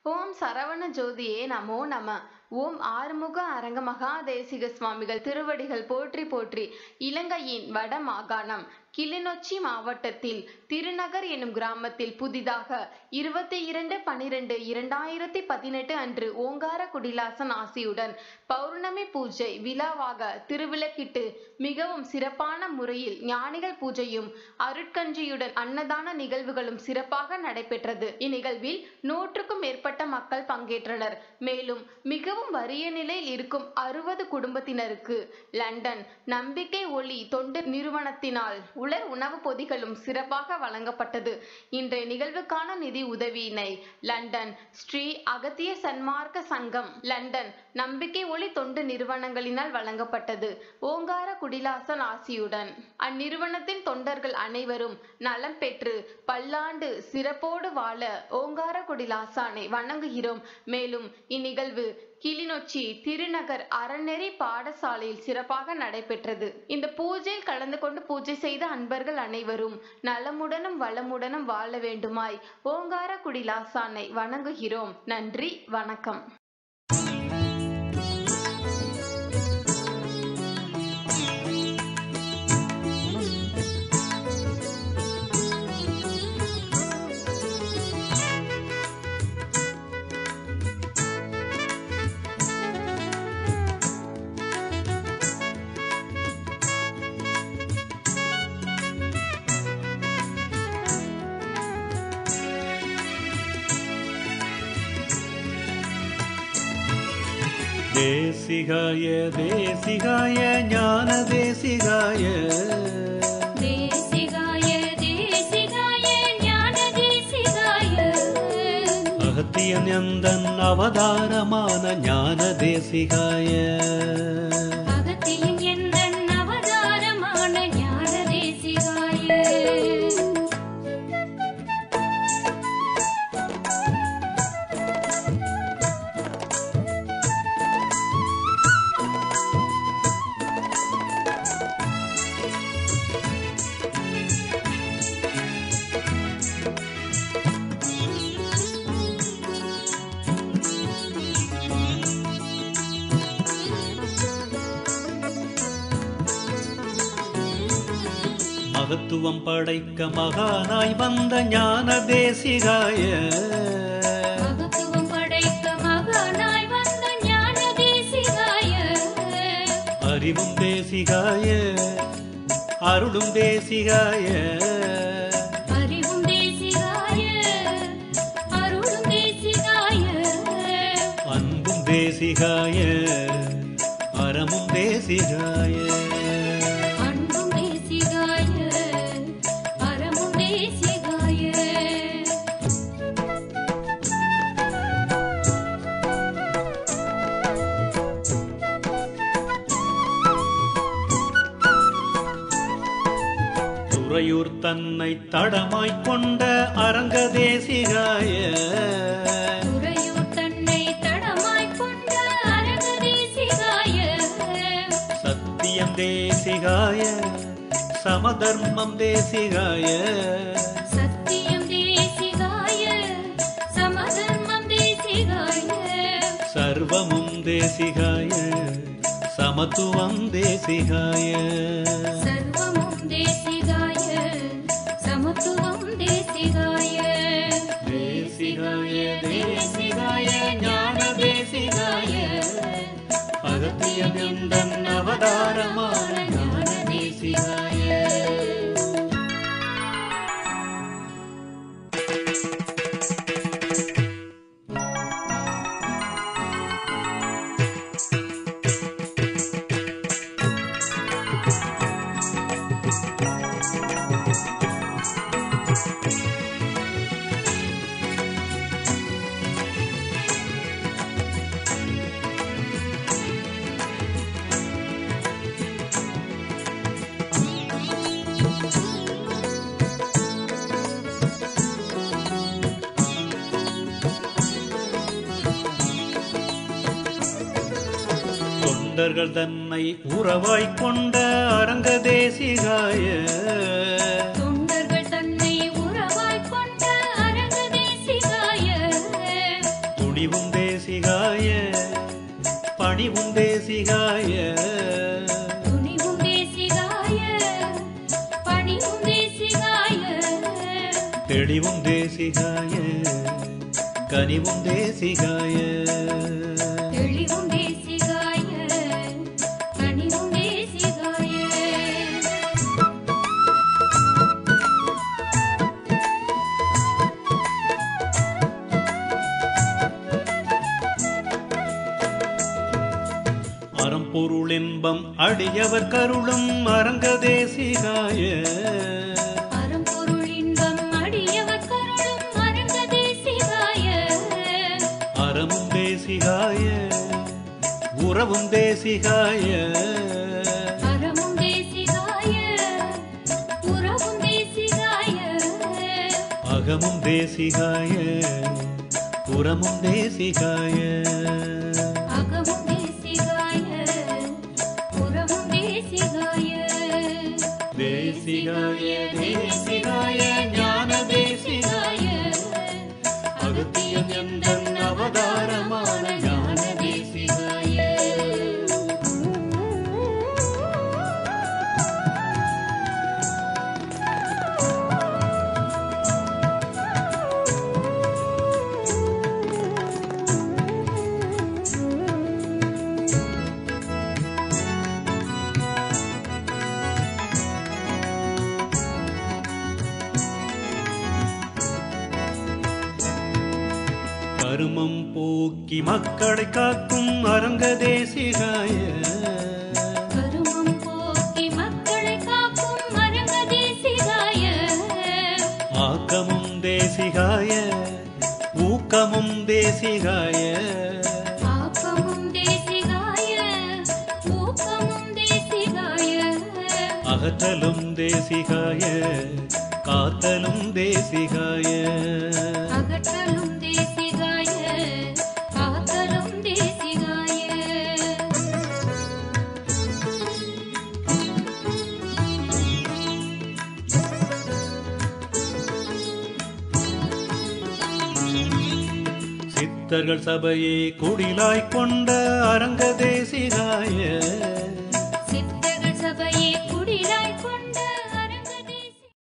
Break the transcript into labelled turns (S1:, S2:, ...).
S1: ஓம் சரவண ஜோதியே நமோ நம ஓம் ஆறுமுக அரங்க மகாதேசிக சுவாமிகள் திருவடிகள் போற்றி போற்றி இலங்கையின் வட மாகாணம் கிளிநொச்சி மாவட்டத்தில் திருநகர் எனும் கிராமத்தில் புதிதாக இருபத்தி இரண்டு பனிரெண்டு இரண்டாயிரத்தி பதினெட்டு அன்று ஓங்கார குடிலாசன் ஆசியுடன் பௌர்ணமி பூஜை விழாவாக திருவிளக்கிட்டு மிகவும் சிறப்பான முறையில் ஞானிகள் பூஜையும் அருட்கஞ்சியுடன் அன்னதான நிகழ்வுகளும் சிறப்பாக நடைபெற்றது இந்நிகழ்வில் நூற்றுக்கும் மேற்பட்ட மக்கள் பங்கேற்றனர் மேலும் மிகவும் வறிய நிலையில் இருக்கும் அறுபது குடும்பத்தினருக்கு லண்டன் நம்பிக்கை ஒளி தொண்டு நிறுவனத்தினால் உலர் உணவுப் பொதிகளும் சிறப்பாக வழங்கப்பட்டது இன்றைய நிகழ்வுக்கான நிதி உதவியினை லண்டன் ஸ்ரீ அகத்திய சன்மார்க்க சங்கம் லண்டன் நம்பிக்கை ஒளி தொண்டு நிறுவனங்களினால் வழங்கப்பட்டது ஓங்கார குடிலாசன் ஆசியுடன் அந்நிறுவனத்தின் தொண்டர்கள் அனைவரும் நலம் பெற்று பல்லாண்டு சிறப்போடு வாழ ஓங்கார குடிலாசானை வணங்குகிறோம் மேலும் இந்நிகழ்வு கிளிநொச்சி திருநகர் அறநெறி பாடசாலையில் சிறப்பாக நடைபெற்றது இந்த பூஜையில் கலந்து கொண்டு பூஜை செய்த அன்பர்கள் அனைவரும் நலமுடனும் வளமுடனும் வாழ வேண்டுமாய் ஓங்கார குடிலாசானை வணங்குகிறோம் நன்றி வணக்கம்
S2: தேசிகாய தேசிகாய ஞான தேசிகாய
S3: தேசிகாய தேசிகாய ஞான தேசிகாய
S2: அகத்தியன் எந்தன் அவதாரமான ஞான தேசிகாய
S3: அகத்தியின் எந்தன் அவதாரமான ஞான தேசிகாய
S2: மகத்துவம் படைக்க மகானாய் வந்த ஞான தேசிகாய
S3: மகத்துவம் படைக்க மகனாய் வந்த ஞான தேசிகாய
S2: அறிவும் தேசிகாய அருளும் தேசிகாய
S3: அறிவும் தேசிகாய அருளும் தேசிகாய
S2: அன்பும் தேசிகாய அறமும் தேசிகாய
S3: அன்பும் தேசிகாய அறமும் தேசிகாய
S2: துறையூர் தன்னை தடமாய்க் கொண்ட அரங்க தேசிகாய
S3: துறையூர் தன்னை தடமாய்க் கொண்ட அரங்க தேசிகாய
S2: சத்தியம் தேசிகாய சமதர்மம் தேசிகாய
S3: சத்தியம் தேசிகாய சமதர்மம் தேசிகாய
S2: சர்வமும் தேசிகாய சமத்துவம் தேசிகாய
S3: சர்வமும் தேசிகாய சமத்துவம் தேசிகாய
S2: தேசிகாய தேசிகாய ஞான தேசிகாய அகத்தியம் எந்தன் அவதாரமான ஞான தேசிகாய தொண்டர்கள் தன்னை உறவாய்க் கொண்ட அரங்க தேசிகாய
S3: தொண்டர்கள் தன்னை உறவாய்க் கொண்ட அரங்க தேசிகாய
S2: துணிவும் தேசிகாய பணிவும் தேசிகாய
S3: துணிவும் தேசிகாய பணிவும் தேசிகாய
S2: தெளிவும் தேசிகாய கனிவும் தேசிகாய
S3: தெளிவும் தேசிகாய கனிவும் தேசிகாய
S2: அறம்பொருள் இன்பம் அடியவர் கருளும் அரங்க தேசிகாய
S3: அறம்பொருள் இன்பம் அடியவர் கருளும் அரங்க தேசிகாய
S2: அறமும் தேசிகாய உறவும் தேசிகாய
S3: அறமும் தேசிகாய உறவும் தேசிகாய
S2: அகமும் தேசிகாய புறமும் தேசிகாய
S3: அகமும் தேசிகாய புறமும் தேசிகாய
S2: தேசிகாய தேசிகாய ஞான தேசிகாய அகத்தியம் எந்தன் அவதாரமான ஞான தேசிகாய கருமம் போக்கி மக்களை காக்கும் அரங்க தேசிகாய
S3: கருமம் போக்கி மக்களை காக்கும் அரங்க தேசிகாய
S2: ஆக்கமும் தேசிகாய ஊக்கமும் தேசிகாய
S3: ஆக்கமும் தேசிகாய ஊக்கமும் தேசிகாய
S2: அகற்றலும் தேசிகாய காத்தலும் தேசிகாய
S3: அகற்றலும் தேசிகாய காத்தலும் தேசிகாய
S2: சித்தர்கள் சபையை குடிலாய் கொண்ட அரங்க தேசிகாய